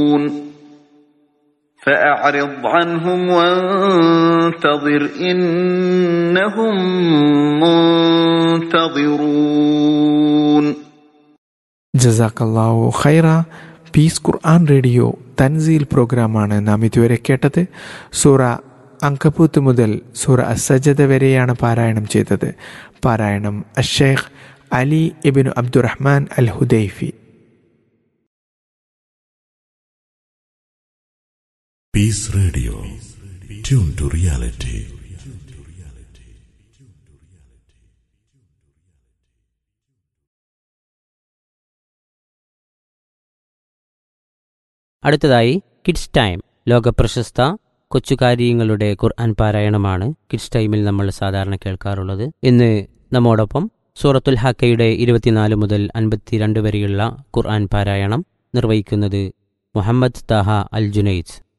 فأعرض عنهم وانتظر إنهم منتظرون ജസാക്കല്ലാവു ഖൈറ പീസ് ഖുർആൻ റേഡിയോ തൻസീൽ പ്രോഗ്രാമാണ് നാം ഇതുവരെ കേട്ടത് സൂറ അങ്കപൂത്ത് മുതൽ സൂറ അസജദ വരെയാണ് പാരായണം ചെയ്തത് പാരായണം Ash Sheikh Ali ibn Abdur Rahman al Hudhaifi Peace Radio. Tune to reality. അടുത്തതായി കിഡ്സ് ടൈം ലോകപ്രശസ്ത കൊച്ചുകാര്യങ്ങളുടെ ഖുർആൻ പാരായണമാണ് കിഡ്സ് ടൈമിൽ നമ്മൾ സാധാരണ കേൾക്കാറുള്ളത് ഇന്ന് നമ്മോടൊപ്പം സൂറത്തുൽ ഹക്കയുടെ ഇരുപത്തിനാല് മുതൽ അൻപത്തിരണ്ട് വരെയുള്ള ഖുർആൻ പാരായണം നിർവഹിക്കുന്നത് മുഹമ്മദ് താഹ അൽ ജുനൈദ്